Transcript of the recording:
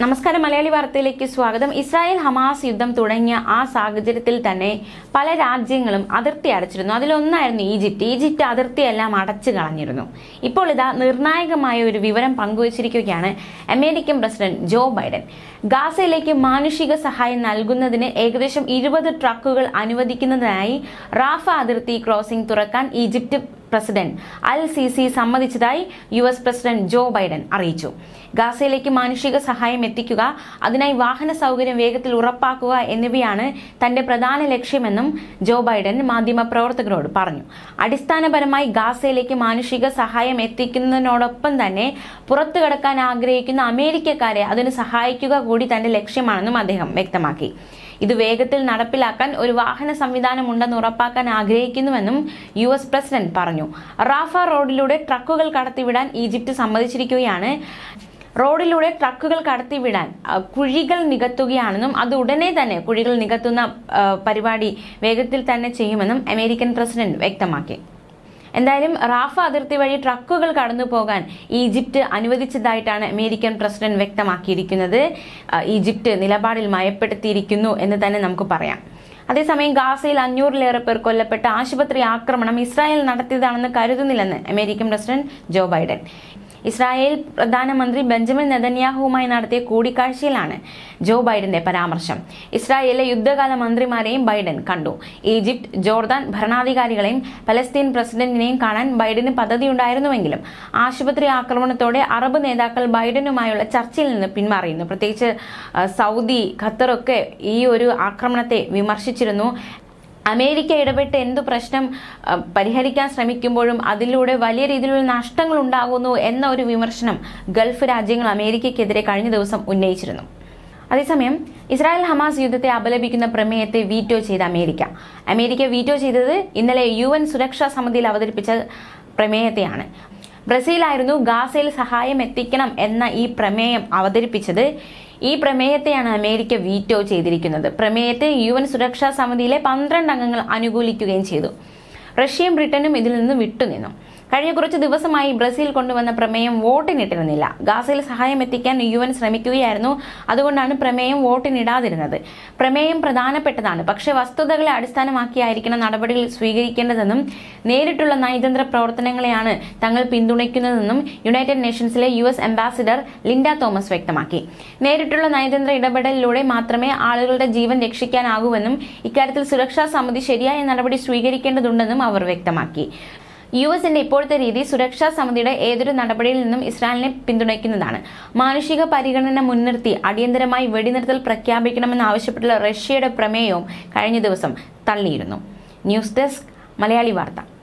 നമസ്കാരം മലയാളി വാർത്തയിലേക്ക് സ്വാഗതം ഇസ്രായേൽ ഹമാസ് യുദ്ധം തുടങ്ങിയ ആ സാഹചര്യത്തിൽ തന്നെ പല രാജ്യങ്ങളും അതിർത്തി അടച്ചിരുന്നു അതിലൊന്നായിരുന്നു ഈജിപ്റ്റ് ഈജിപ്റ്റ് അതിർത്തിയെല്ലാം അടച്ചു കളഞ്ഞിരുന്നു ഇപ്പോൾ ഇതാ നിർണായകമായ ഒരു വിവരം പങ്കുവച്ചിരിക്കുകയാണ് അമേരിക്കൻ പ്രസിഡന്റ് ജോ ബൈഡൻ ഗാസയിലേക്ക് മാനുഷിക സഹായം നൽകുന്നതിന് ഏകദേശം ഇരുപത് ട്രക്കുകൾ അനുവദിക്കുന്നതിനായി റാഫ അതിർത്തി ക്രോസിംഗ് തുറക്കാൻ ഈജിപ്റ്റ് പ്രസിഡന്റ് അൽ സിസി സമ്മതിച്ചതായി U S president Joe Biden അറിയിച്ചു ഗാസയിലേക്ക് മാനുഷിക സഹായം എത്തിക്കുക അതിനായി വാഹന സൗകര്യം വേഗത്തിൽ ഉറപ്പാക്കുക എന്നിവയാണ് തന്റെ പ്രധാന ലക്ഷ്യമെന്നും ജോ ബൈഡൻ മാധ്യമപ്രവർത്തകരോട് പറഞ്ഞു അടിസ്ഥാനപരമായി ഗാസയിലേക്ക് മാനുഷിക സഹായം എത്തിക്കുന്നതിനോടൊപ്പം തന്നെ പുറത്തു കടക്കാൻ ആഗ്രഹിക്കുന്ന അമേരിക്കക്കാരെ അതിന് സഹായിക്കുക കൂടി തന്റെ ലക്ഷ്യമാണെന്നും അദ്ദേഹം വ്യക്തമാക്കി ഇത് വേഗത്തിൽ നടപ്പിലാക്കാൻ ഒരു വാഹന സംവിധാനം ഉണ്ടെന്ന് ഉറപ്പാക്കാൻ ആഗ്രഹിക്കുന്നുവെന്നും യു എസ് പ്രസിഡന്റ് പറഞ്ഞു റാഫ റോഡിലൂടെ ട്രക്കുകൾ കടത്തിവിടാൻ ഈജിപ്ത് സമ്മതിച്ചിരിക്കുകയാണ് റോഡിലൂടെ ട്രക്കുകൾ കടത്തിവിടാൻ അ, കുഴികൾ നികത്തുകയാണെന്നും അത് ഉടനെ തന്നെ കുഴികൾ നികത്തുന്ന ആ, പരിപാടി വേഗത്തിൽ തന്നെ ചെയ്യുമെന്നും അമേരിക്കൻ പ്രസിഡന്റ് വ്യക്തമാക്കി എന്തായാലും റാഫ അതിർത്തി വഴി ട്രക്കുകൾ കടന്നു പോകാൻ ഈജിപ്റ്റ് അനുവദിച്ചതായിട്ടാണ് അമേരിക്കൻ പ്രസിഡന്റ് വ്യക്തമാക്കിയിരിക്കുന്നത് ആ, ഈജിപ്റ്റ് നിലപാടിൽ മയപ്പെടുത്തിയിരിക്കുന്നു എന്ന് തന്നെ നമുക്ക് പറയാം അതേസമയം ഗാസയിൽ അഞ്ഞൂറിലേറെ പേർ കൊല്ലപ്പെട്ട ആശുപത്രി ആക്രമണം ഇസ്രായേൽ നടത്തിയതാണെന്ന് കരുതുന്നില്ലെന്ന് American president Joe Biden Israel പ്രധാനമന്ത്രി ബെഞ്ചമിൻ നെതന്യാഹുവുമായി നടത്തിയ കൂടിക്കാഴ്ചയിലാണ് ജോ ബൈഡന്റെ പരാമർശം ഇസ്രായേലിലെ യുദ്ധകാല മന്ത്രിമാരെയും ബൈഡൻ കണ്ടു ഈജിപ്ത് ജോർദാൻ ഭരണാധികാരികളെയും പലസ്തീൻ പ്രസിഡന്റിനെയും കാണാൻ ബൈഡന് പദ്ധതിയുണ്ടായിരുന്നുവെങ്കിലും ആശുപത്രി ആക്രമണത്തോടെ അറബ് നേതാക്കൾ ബൈഡനുമായുള്ള ചർച്ചയിൽ നിന്ന് പിന്മാറിയിരുന്നു പ്രത്യേകിച്ച് ആ, സൗദി ഖത്തറൊക്കെ ഈ ഒരു ആക്രമണത്തെ വിമർശിച്ചിരുന്നു അമേരിക്ക ഇടപെട്ട് എന്തു പ്രശ്നം അഹ്, പരിഹരിക്കാൻ ശ്രമിക്കുമ്പോഴും അതിലൂടെ വലിയ രീതിയിലുള്ള നഷ്ടങ്ങൾ ഉണ്ടാകുന്നു എന്ന ഒരു വിമർശനം ഗൾഫ് രാജ്യങ്ങൾ അമേരിക്കയ്ക്കെതിരെ കഴിഞ്ഞ ദിവസം ഉന്നയിച്ചിരുന്നു അതേസമയം ഇസ്രായേൽ ഹമാസ് യുദ്ധത്തെ അപലപിക്കുന്ന പ്രമേയത്തെ വീറ്റോ ചെയ്ത അമേരിക്ക അമേരിക്ക വീറ്റോ ചെയ്തത് ഇന്നലെ യു എൻ സുരക്ഷാ സമിതിയിൽ അവതരിപ്പിച്ച പ്രമേയത്തെയാണ് ബ്രസീലായിരുന്നു ഗാസയിൽ സഹായം എത്തിക്കണം എന്ന ഈ പ്രമേയം അവതരിപ്പിച്ചത് ഈ പ്രമേയത്തെയാണ് അമേരിക്ക വീറ്റോ ചെയ്തിരിക്കുന്നത് പ്രമേയത്തെ യു എൻ സുരക്ഷാ സമിതിയിലെ പന്ത്രണ്ട് അംഗങ്ങൾ അനുകൂലിക്കുകയും ചെയ്തു റഷ്യയും ബ്രിട്ടനും ഇതിൽ നിന്ന് വിട്ടുനിന്നു കഴിഞ്ഞ കുറച്ച് ദിവസമായി ബ്രസീൽ കൊണ്ടുവന്ന പ്രമേയം വോട്ടിനിട്ടിരുന്നില്ല ഗാസയിൽ സഹായം എത്തിക്കാൻ യു എൻ ശ്രമിക്കുകയായിരുന്നു അതുകൊണ്ടാണ് പ്രമേയം വോട്ടിനിടാതിരുന്നത് പ്രമേയം പ്രധാനപ്പെട്ടതാണ് പക്ഷേ വസ്തുതകളെ അടിസ്ഥാനമാക്കിയായിരിക്കണം നടപടികൾ സ്വീകരിക്കേണ്ടതെന്നും നേരിട്ടുള്ള നയതന്ത്ര പ്രവർത്തനങ്ങളെയാണ് തങ്ങൾ പിന്തുണയ്ക്കുന്നതെന്നും യുണൈറ്റഡ് നേഷൻസിലെ U S ambassador Linda Thomas വ്യക്തമാക്കി നേരിട്ടുള്ള നയതന്ത്ര ഇടപെടലിലൂടെ മാത്രമേ ആളുകളുടെ ജീവൻ രക്ഷിക്കാനാകൂവെന്നും ഇക്കാര്യത്തിൽ സുരക്ഷാ സമിതി ശരിയായ നടപടി സ്വീകരിക്കേണ്ടതുണ്ടെന്നും അവർ വ്യക്തമാക്കി യു എസിന്റെ ഇപ്പോഴത്തെ രീതി സുരക്ഷാ സമിതിയുടെ ഏതൊരു നടപടിയിൽ നിന്നും ഇസ്രായേലിനെ പിന്തുണയ്ക്കുന്നതാണ് മാനുഷിക പരിഗണന മുൻനിർത്തി അടിയന്തരമായി വെടിനിർത്തൽ പ്രഖ്യാപിക്കണമെന്ന് ആവശ്യപ്പെട്ടുള്ള റഷ്യയുടെ പ്രമേയവും കഴിഞ്ഞ ദിവസം തള്ളിയിരുന്നു ന്യൂസ് ഡെസ്ക് മലയാളി വാർത്ത